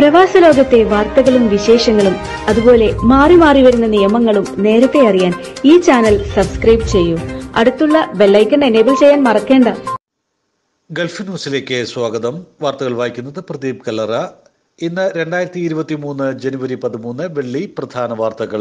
പ്രവാസ ലോകത്തെ വാർത്തകളും വിശേഷങ്ങളും അതുപോലെ മാറി മാറി വരുന്ന നിയമങ്ങളും നേരത്തെ അറിയാൻ ഈ ചാനൽ സബ്സ്ക്രൈബ് ചെയ്യൂ അടുത്തുള്ള ബെല്ലൈക്കൺ എനേബിൾ ചെയ്യാൻ മറക്കേണ്ട ഗൾഫ് ന്യൂസിലേക്ക് സ്വാഗതം വാർത്തകൾ വായിക്കുന്നത് പ്രദീപ് കല്ലറ ഇന്ന് രണ്ടായിരത്തി ഇരുപത്തി മൂന്ന് ജനുവരി പതിമൂന്ന് വെള്ളി പ്രധാന വാർത്തകൾ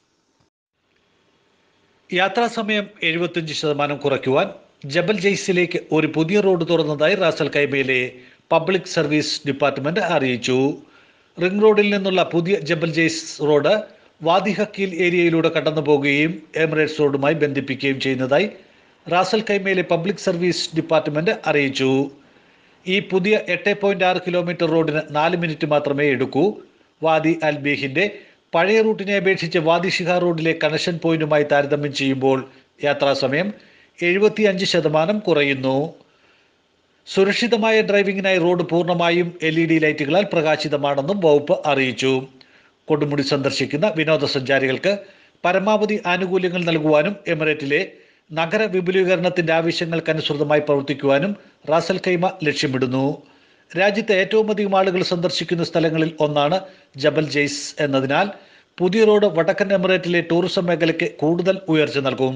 യാത്രാ സമയം എഴുപത്തിയഞ്ച് ശതമാനം കുറയ്ക്കുവാൻ ജബൽ ജയ്സിലേക്ക് ഒരു പുതിയ റോഡ് തുറന്നതായി റാസൽ കൈമയിലെ പബ്ലിക് സർവീസ് ഡിപ്പാർട്ട്മെന്റ് അറിയിച്ചു റിംഗ് റോഡിൽ നിന്നുള്ള പുതിയ ജബൽ ജയ്സ് റോഡ് വാദി ഹക്കീൽ ഏരിയയിലൂടെ കടന്നു പോകുകയും എമിറേറ്റ്സ് റോഡുമായി ബന്ധിപ്പിക്കുകയും ചെയ്യുന്നതായി റാസൽ കൈമയിലെ പബ്ലിക് സർവീസ് ഡിപ്പാർട്ട്മെന്റ് അറിയിച്ചു ഈ പുതിയ എട്ട് പോയിന്റ് ആറ് കിലോമീറ്റർ റോഡിന് നാല് മിനിറ്റ് മാത്രമേ എടുക്കൂ വാദി അൽബീഹിന്റെ പഴയ റൂട്ടിനെ അപേക്ഷിച്ച് വാദി ഷിഹാർ റോഡിലെ കണക്ഷൻ പോയിന്റുമായി താരതമ്യം ചെയ്യുമ്പോൾ യാത്രാസമയം എഴുപത്തി അഞ്ച് ശതമാനം കുറയുന്നു സുരക്ഷിതമായ ഡ്രൈവിംഗിനായി റോഡ് പൂർണ്ണമായും എൽ ഇ ഡി ലൈറ്റുകളാൽ പ്രകാശിതമാണെന്നും വകുപ്പ് അറിയിച്ചു കൊടുമുടി സന്ദർശിക്കുന്ന വിനോദസഞ്ചാരികൾക്ക് പരമാവധി ആനുകൂല്യങ്ങൾ നൽകുവാനും എമിറേറ്റിലെ നഗര വിപുലീകരണത്തിന്റെ ആവശ്യങ്ങൾക്കനുസൃതമായി പ്രവർത്തിക്കുവാനും റാസൽ കൈമ ലക്ഷ്യമിടുന്നു രാജ്യത്തെ ഏറ്റവും അധികം ആളുകൾ സന്ദർശിക്കുന്ന സ്ഥലങ്ങളിൽ ഒന്നാണ് ജബൽ ജെയ്സ് എന്നതിനാൽ പുതിയ റോഡ് വടക്കൻ എമിറേറ്റിലെ ടൂറിസം മേഖലയ്ക്ക് കൂടുതൽ ഉയർച്ച നൽകും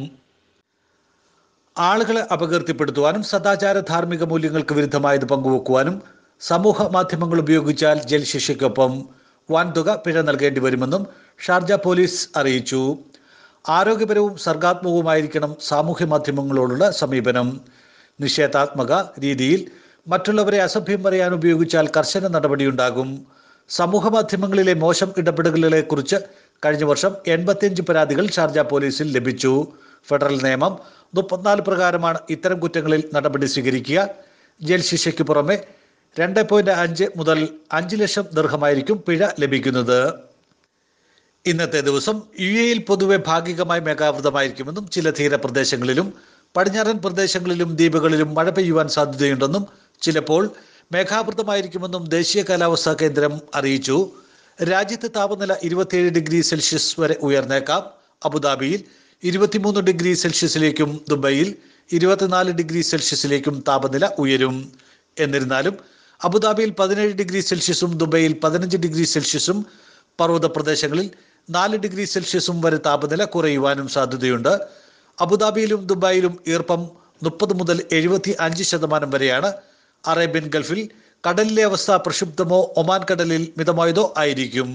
ആളുകളെ അപകീർത്തിപ്പെടുത്തുവാനും സദാചാര ധാർമ്മിക മൂല്യങ്ങൾക്ക് വിരുദ്ധമായത് പങ്കുവെക്കുവാനും സമൂഹ മാധ്യമങ്ങൾ ഉപയോഗിച്ചാൽ ജയിൽ ശിക്ഷയ്ക്കൊപ്പം വൻതുക പിഴ നൽകേണ്ടി വരുമെന്നും ഷാർജ പോലീസ് അറിയിച്ചു ആരോഗ്യപരവും സർഗാത്മകവുമായിരിക്കണം സാമൂഹ്യ മാധ്യമങ്ങളോടുള്ള സമീപനം നിഷേധാത്മക രീതിയിൽ മറ്റുള്ളവരെ അസഭ്യം പറയാൻ ഉപയോഗിച്ചാൽ കർശന നടപടിയുണ്ടാകും സമൂഹ മാധ്യമങ്ങളിലെ മോശം ഇടപെടലുകളെ കുറിച്ച് കഴിഞ്ഞ വർഷം എൺപത്തിയഞ്ച് പരാതികൾ ഷാർജ പോലീസിൽ ലഭിച്ചു ഫെഡറൽ നിയമം മുപ്പത്തിനാല് പ്രകാരമാണ് ഇത്തരം കുറ്റങ്ങളിൽ നടപടി സ്വീകരിക്കുക ജയിൽ ശിക്ഷയ്ക്ക് പുറമെ രണ്ട് പോയിന്റ് അഞ്ച് മുതൽ അഞ്ച് ലക്ഷം ദീർഘമായിരിക്കും പിഴ ലഭിക്കുന്നത് ഇന്നത്തെ ദിവസം യു എയിൽ പൊതുവെ ഭാഗികമായി മേഘാവൃതമായിരിക്കുമെന്നും ചില തീരപ്രദേശങ്ങളിലും പടിഞ്ഞാറൻ പ്രദേശങ്ങളിലും ദ്വീപുകളിലും മഴ പെയ്യുവാൻ സാധ്യതയുണ്ടെന്നും ചിലപ്പോൾ മേഘാവൃതമായിരിക്കുമെന്നും ദേശീയ കാലാവസ്ഥാ കേന്ദ്രം അറിയിച്ചു രാജ്യത്തെ താപനില ഇരുപത്തിയേഴ് ഡിഗ്രി സെൽഷ്യസ് വരെ ഉയർന്നേക്കാം അബുദാബിയിൽ ഇരുപത്തിമൂന്ന് ഡിഗ്രി സെൽഷ്യസിലേക്കും ദുബൈയിൽ ഇരുപത്തിനാല് ഡിഗ്രി സെൽഷ്യസിലേക്കും താപനില ഉയരും എന്നിരുന്നാലും അബുദാബിയിൽ പതിനേഴ് ഡിഗ്രി സെൽഷ്യസും ദുബൈയിൽ പതിനഞ്ച് ഡിഗ്രി സെൽഷ്യസും പർവ്വത പ്രദേശങ്ങളിൽ നാല് ഡിഗ്രി സെൽഷ്യസും വരെ താപനില കുറയുവാനും സാധ്യതയുണ്ട് അബുദാബിയിലും ദുബായിലും ഈർപ്പം മുപ്പത് മുതൽ എഴുപത്തി അഞ്ച് ശതമാനം വരെയാണ് അറേബ്യൻ ഗൾഫിൽ കടലിലെ അവസ്ഥ പ്രക്ഷുബ്ധമോ ഒമാൻ കടലിൽ മിതമായതോ ആയിരിക്കും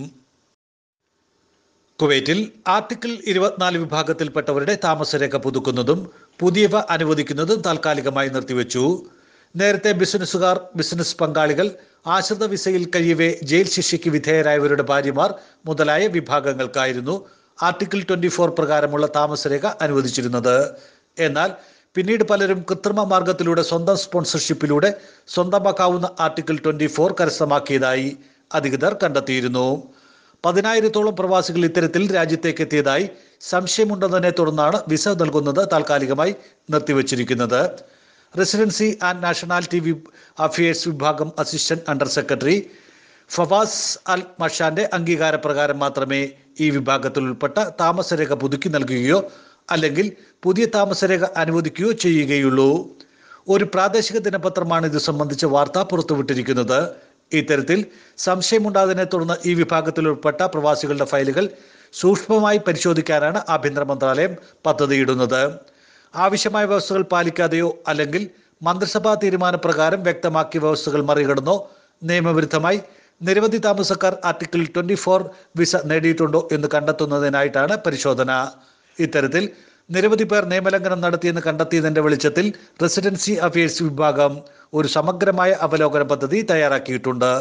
കുവൈറ്റിൽ ആർട്ടിക്കിൾ ഇരുപത്തിനാല് വിഭാഗത്തിൽപ്പെട്ടവരുടെ താമസരേഖ പുതുക്കുന്നതും പുതിയവ അനുവദിക്കുന്നതും താൽക്കാലികമായി നിർത്തിവെച്ചു നേരത്തെ ബിസിനസ്സുകാർ ബിസിനസ് പങ്കാളികൾ ആശ്രിത വിസയിൽ കഴിയവേ ജയിൽ ശിക്ഷയ്ക്ക് വിധേയരായവരുടെ ഭാര്യമാർ മുതലായ വിഭാഗങ്ങൾക്കായിരുന്നു ആർട്ടിക്കിൾ ട്വന്റി ഫോർ പ്രകാരമുള്ള താമസരേഖ അനുവദിച്ചിരുന്നത് എന്നാൽ പിന്നീട് പലരും കൃത്രിമ മാർഗത്തിലൂടെ സ്വന്തം സ്പോൺസർഷിപ്പിലൂടെ സ്വന്തമാക്കാവുന്ന ആർട്ടിക്കിൾ ട്വന്റി ഫോർ കരസ്ഥമാക്കിയതായി അധികൃതർ കണ്ടെത്തിയിരുന്നു പതിനായിരത്തോളം പ്രവാസികൾ ഇത്തരത്തിൽ രാജ്യത്തേക്ക് എത്തിയതായി സംശയമുണ്ടെന്നതിനെ തുടർന്നാണ് വിസ നൽകുന്നത് താൽക്കാലികമായി നിർത്തിവച്ചിരിക്കുന്നത് റെസിഡൻസി ആൻഡ് നാഷണാലിറ്റി വി അഫയേഴ്സ് വിഭാഗം assistant under secretary Fawaz al മഷാന്റെ അംഗീകാരപ്രകാരം മാത്രമേ ഈ വിഭാഗത്തിൽ ഉൾപ്പെട്ട താമസരേഖ പുതുക്കി നൽകുകയോ അല്ലെങ്കിൽ പുതിയ താമസരേഖ അനുവദിക്കുകയോ ചെയ്യുകയുള്ളൂ ഒരു പ്രാദേശിക ദിനപത്രമാണ് ഇത് സംബന്ധിച്ച വാർത്ത പുറത്തുവിട്ടിരിക്കുന്നത് ഇത്തരത്തിൽ സംശയമുണ്ടായതിനെ തുടർന്ന് ഈ വിഭാഗത്തിൽ ഉൾപ്പെട്ട പ്രവാസികളുടെ ഫയലുകൾ സൂക്ഷ്മമായി പരിശോധിക്കാനാണ് ആഭ്യന്തര മന്ത്രാലയം പദ്ധതിയിടുന്നത് ആവശ്യമായ വ്യവസ്ഥകൾ പാലിക്കാതെയോ അല്ലെങ്കിൽ മന്ത്രിസഭാ തീരുമാനപ്രകാരം വ്യക്തമാക്കിയ വ്യവസ്ഥകൾ മറികടന്നോ നിയമവിരുദ്ധമായി നിരവധി താമസക്കാർ ആർട്ടിക്കിൾ ട്വന്റി ഫോർ വിസ നേടിയിട്ടുണ്ടോ എന്ന് കണ്ടെത്തുന്നതിനായിട്ടാണ് പരിശോധന ഇത്തരത്തിൽ നിരവധി പേർ നിയമലംഘനം നടത്തിയെന്ന് കണ്ടെത്തിയതിന്റെ വെളിച്ചത്തിൽ റെസിഡൻസി അഫയേഴ്സ് വിഭാഗം ഒരു സമഗ്രമായ അവലോകന പദ്ധതി തയ്യാറാക്കിയിട്ടുണ്ട്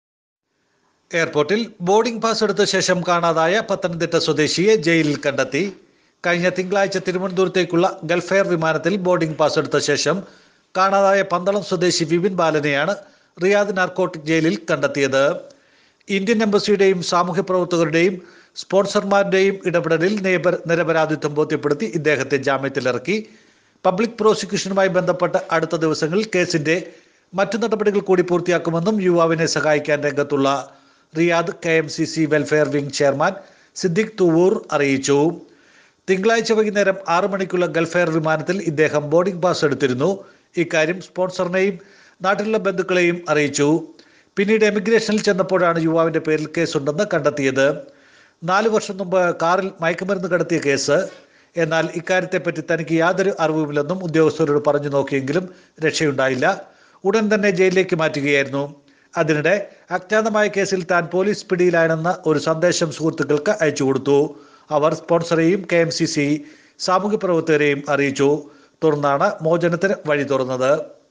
എയർപോർട്ടിൽ ബോർഡിംഗ് പാസ് എടുത്ത ശേഷം കാണാതായ പത്തനംതിട്ട സ്വദേശിയെ ജയിലിൽ കണ്ടെത്തി കഴിഞ്ഞ തിങ്കളാഴ്ച തിരുവനന്തപുരത്തേക്കുള്ള ഗൾഫ് എയർ വിമാനത്തിൽ ബോർഡിംഗ് പാസ് എടുത്ത ശേഷം കാണാതായ പന്തളം സ്വദേശി വിപിൻ ബാലനെയാണ് റിയാദ് നാർക്കോട്ടിക് ജയിലിൽ കണ്ടെത്തിയത് ഇന്ത്യൻ എംബസിയുടെയും സാമൂഹ്യ പ്രവർത്തകരുടെയും സ്പോൺസർമാരുടെയും ഇടപെടലിൽ നിരപ- നിരപരാധിത്വം ബോധ്യപ്പെടുത്തി ഇദ്ദേഹത്തെ ജാമ്യത്തിലിറക്കി പബ്ലിക് പ്രോസിക്യൂഷനുമായി ബന്ധപ്പെട്ട അടുത്ത ദിവസങ്ങളിൽ കേസിന്റെ മറ്റു നടപടികൾ കൂടി പൂർത്തിയാക്കുമെന്നും യുവാവിനെ സഹായിക്കാൻ രംഗത്തുള്ള Riyadh K M C C welfare wing chairman Siddique Thuvvur അറിയിച്ചു തിങ്കളാഴ്ച വൈകുന്നേരം ആറു മണിക്കുള്ള ഗൾഫ് എയർ വിമാനത്തിൽ ഇദ്ദേഹം ബോർഡിംഗ് പാസ് എടുത്തിരുന്നു ഇക്കാര്യം സ്പോൺസറിനെയും നാട്ടിലുള്ള ബന്ധുക്കളെയും അറിയിച്ചു പിന്നീട് എമിഗ്രേഷനിൽ ചെന്നപ്പോഴാണ് യുവാവിന്റെ പേരിൽ കേസുണ്ടെന്ന് കണ്ടെത്തിയത് നാല് വർഷം മുമ്പ് കാറിൽ മയക്കുമരുന്ന് കടത്തിയ കേസ് എന്നാൽ ഇക്കാര്യത്തെപ്പറ്റി തനിക്ക് യാതൊരു അറിവുമില്ലെന്നും ഉദ്യോഗസ്ഥരോട് പറഞ്ഞു നോക്കിയെങ്കിലും രക്ഷയുണ്ടായില്ല ഉടൻ തന്നെ ജയിലിലേക്ക് മാറ്റുകയായിരുന്നു അതിനിടെ അജ്ഞാതമായ കേസിൽ താൻ പോലീസ് പിടിയിലാണെന്ന ഒരു സന്ദേശം സുഹൃത്തുക്കൾക്ക് അയച്ചു കൊടുത്തു അവർ സ്പോൺസറെയും കെ എം സി സി സാമൂഹ്യ പ്രവർത്തകരെയും അറിയിച്ചു തുടർന്നാണ് മോചനത്തിന് വഴി തുറന്നത്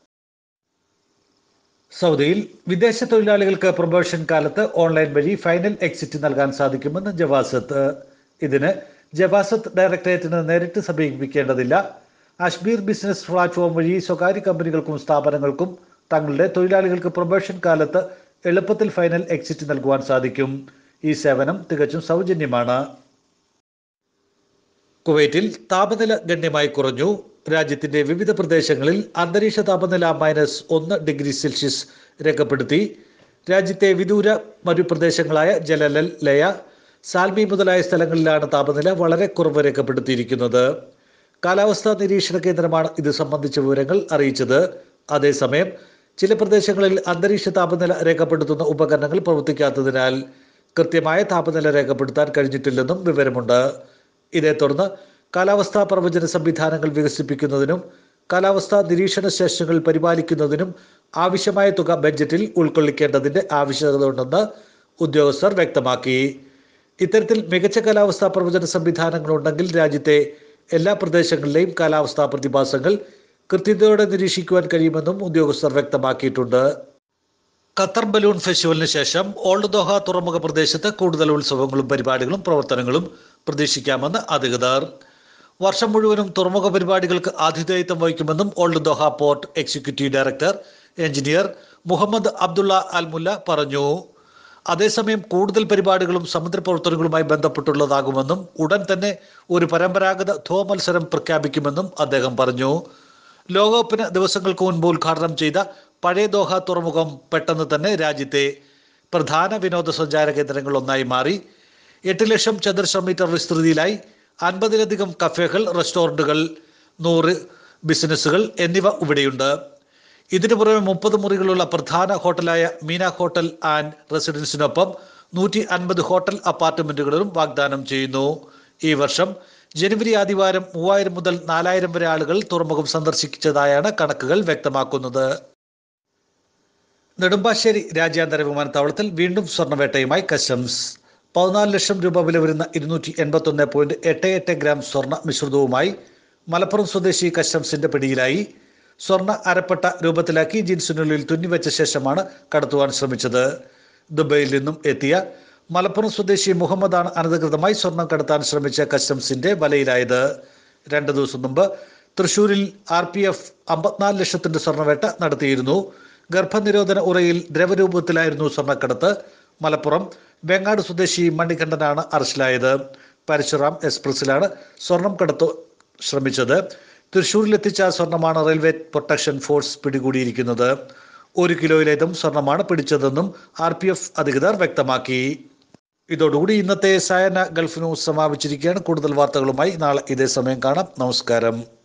സൗദിയിൽ വിദേശ തൊഴിലാളികൾക്ക് പ്രൊമോഷൻ കാലത്ത് ഓൺലൈൻ വഴി ഫൈനൽ എക്സിറ്റ് നൽകാൻ സാധിക്കുമെന്ന് ജവാസത്ത് ഇതിന് ജവാസത്ത് ഡയറക്ടറേറ്റിന് നേരിട്ട് സമീപിക്കേണ്ടതില്ല അഷ്ബീർ ബിസിനസ് പ്ലാറ്റ്ഫോം വഴി സ്വകാര്യ കമ്പനികൾക്കും സ്ഥാപനങ്ങൾക്കും തങ്ങളുടെ തൊഴിലാളികൾക്ക് പ്രൊമോഷൻ കാലത്ത് എളുപ്പത്തിൽ ഫൈനൽ എക്സിറ്റ് നൽകുവാൻ സാധിക്കും ഈ സേവനം തികച്ചും സൗജന്യമാണ് കുവൈറ്റിൽ താപനില ഗണ്യമായി കുറഞ്ഞു രാജ്യത്തിന്റെ വിവിധ പ്രദേശങ്ങളിൽ അന്തരീക്ഷ താപനില മൈനസ് ഒന്ന് ഡിഗ്രി സെൽഷ്യസ് രേഖപ്പെടുത്തി രാജ്യത്തെ വിദൂര മരുപ്രദേശങ്ങളായ ജലലൽ ലയ സാൽമി മുതലായ സ്ഥലങ്ങളിലാണ് താപനില വളരെ കുറവ് രേഖപ്പെടുത്തിയിരിക്കുന്നത് കാലാവസ്ഥാ നിരീക്ഷണ കേന്ദ്രമാണ് ഇത് സംബന്ധിച്ച വിവരങ്ങൾ അറിയിച്ചത് അതേസമയം ചില പ്രദേശങ്ങളിൽ അന്തരീക്ഷ താപനില രേഖപ്പെടുത്തുന്ന ഉപകരണങ്ങൾ പ്രവർത്തിക്കാത്തതിനാൽ കൃത്യമായ താപനില രേഖപ്പെടുത്താൻ കഴിഞ്ഞിട്ടില്ലെന്നും വിവരമുണ്ട് ഇതേ തുടർന്ന് കാലാവസ്ഥാ പ്രവചന സംവിധാനങ്ങൾ വികസിപ്പിക്കുന്നതിനും കാലാവസ്ഥാ നിരീക്ഷണ സ്റ്റേഷനുകൾ പരിപാലിക്കുന്നതിനും ആവശ്യമായ തുക ബഡ്ജറ്റിൽ ഉൾക്കൊള്ളിക്കേണ്ടതിന്റെ ആവശ്യകത ഉണ്ടെന്ന് ഉദ്യോഗസ്ഥർ വ്യക്തമാക്കി ഇത്തരത്തിൽ മികച്ച കാലാവസ്ഥാ പ്രവചന സംവിധാനങ്ങൾ ഉണ്ടെങ്കിൽ രാജ്യത്തെ എല്ലാ പ്രദേശങ്ങളിലെയും കാലാവസ്ഥാ പ്രതിഭാസങ്ങൾ കൃത്യതയോടെ നിരീക്ഷിക്കുവാൻ കഴിയുമെന്നും ഉദ്യോഗസ്ഥർ വ്യക്തമാക്കിയിട്ടുണ്ട് ഖത്തർ ബലൂൺ ഫെസ്റ്റിവലിന് ശേഷം ഓൾഡ് ദോഹ തുറമുഖ പ്രദേശത്ത് കൂടുതൽ ഉത്സവങ്ങളും പരിപാടികളും പ്രവർത്തനങ്ങളും പ്രതീക്ഷിക്കാമെന്ന് അധികൃതർ വർഷം മുഴുവനും തുറമുഖ പരിപാടികൾക്ക് ആതിഥേയത്വം വഹിക്കുമെന്നും Old Doha Port executive director engineer Mohammed Abdullah Almulla പറഞ്ഞു അതേസമയം കൂടുതൽ പരിപാടികളും സമുദ്ര പ്രവർത്തനങ്ങളുമായി ബന്ധപ്പെട്ടുള്ളതാകുമെന്നും ഉടൻ തന്നെ ഒരു പരമ്പരാഗത ധോ മത്സരം പ്രഖ്യാപിക്കുമെന്നും അദ്ദേഹം പറഞ്ഞു ലോകകപ്പിന് ദിവസങ്ങൾക്ക് മുൻപ് ഉദ്ഘാടനം ചെയ്ത പഴയ ദോഹ തുറമുഖം പെട്ടെന്ന് തന്നെ രാജ്യത്തെ പ്രധാന വിനോദസഞ്ചാര കേന്ദ്രങ്ങളിലൊന്നായി മാറി എട്ട് ലക്ഷം ചതുരശ്ര മീറ്റർ വിസ്തൃതിയിലായി അൻപതിലധികം കഫേകൾ റെസ്റ്റോറൻറ്റുകൾ നൂറ് ബിസിനസ്സുകൾ എന്നിവ ഇവിടെയുണ്ട് ഇതിനു പുറമെ മുപ്പത് മുറികളുള്ള പ്രധാന ഹോട്ടലായ മീന ഹോട്ടൽ ആൻഡ് റെസിഡൻസിനൊപ്പം നൂറ്റി അൻപത് ഹോട്ടൽ അപ്പാർട്ട്മെന്റുകളും വാഗ്ദാനം ചെയ്യുന്നു ഈ വർഷം ജനുവരി ആദിവാരം മൂവായിരം മുതൽ നാലായിരം വരെ ആളുകൾ തുറമുഖം സന്ദർശിച്ചതായാണ് കണക്കുകൾ വ്യക്തമാക്കുന്നത് നെടുമ്പാശ്ശേരി രാജ്യാന്തര വിമാനത്താവളത്തിൽ വീണ്ടും സ്വർണ്ണവേട്ടയുമായി കസ്റ്റംസ് പതിനാല് ലക്ഷം രൂപ വില വരുന്ന ഇരുന്നൂറ്റി എൺപത്തി ഒന്ന് പോയിന്റ് എട്ട് എട്ട് ഗ്രാം സ്വർണ്ണ മിശ്രിതവുമായി മലപ്പുറം സ്വദേശി കസ്റ്റംസിന്റെ പിടിയിലായി സ്വർണ്ണ അരപ്പട്ട രൂപത്തിലാക്കി ജീൻസിനുള്ളിൽ തുന്നിവെച്ച ശേഷമാണ് കടത്തുവാൻ ശ്രമിച്ചത് ദുബൈയിൽ നിന്നും എത്തിയ മലപ്പുറം സ്വദേശി മുഹമ്മദാണ് അനധികൃതമായി സ്വർണം കടത്താൻ ശ്രമിച്ച കസ്റ്റംസിന്റെ വലയിലായത് രണ്ട് ദിവസം മുമ്പ് തൃശൂരിൽ ആർ പി എഫ് അമ്പത്തിനാല് ലക്ഷത്തിന്റെ സ്വർണ്ണവേട്ട നടത്തിയിരുന്നു ഗർഭനിരോധന ഉറയിൽ ദ്രവരൂപത്തിലായിരുന്നു സ്വർണ്ണക്കടത്ത് മലപ്പുറം വെങ്ങാട് സ്വദേശി മണികണ്ഠനാണ് അറസ്റ്റിലായത് പരശുറാം എക്സ്പ്രസിലാണ് സ്വർണം കടത്തു ശ്രമിച്ചത് തൃശൂരിലെത്തിച്ച സ്വർണമാണ് റെയിൽവേ പ്രൊട്ടക്ഷൻ ഫോഴ്സ് പിടികൂടിയിരിക്കുന്നത് ഒരു കിലോയിലേതും സ്വർണമാണ് പിടിച്ചതെന്നും ആർ പി എഫ് അധികൃതർ വ്യക്തമാക്കി ഇതോടുകൂടി ഇന്നത്തെ സായന ഗൾഫ് ന്യൂസ് സമാപിച്ചിരിക്കുകയാണ് കൂടുതൽ വാർത്തകളുമായി നാളെ ഇതേ സമയം കാണാം നമസ്കാരം